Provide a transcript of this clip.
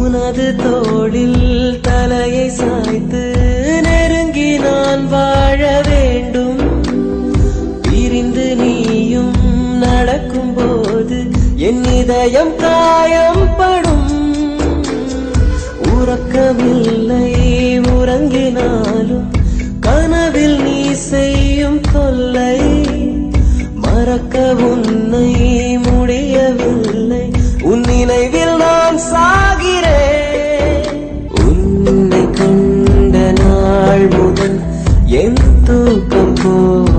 உனது தோளில் தலையை சாய்த்து நெருங்கி நான் வாழ வேண்டும் பிரிந்து நீயும் நடக்கும்போது என் இதயம் காயம்படும் உறக்கமில்லை உறங்கினாலும் கனவில் நீ செய்யும் தொல்லை மறக்க உன்னை முடியவில்லை உன் நினைவில் நான் சாகிறேன் உன்னை கண்ட நாள் முதல் என் தூக்கம் போ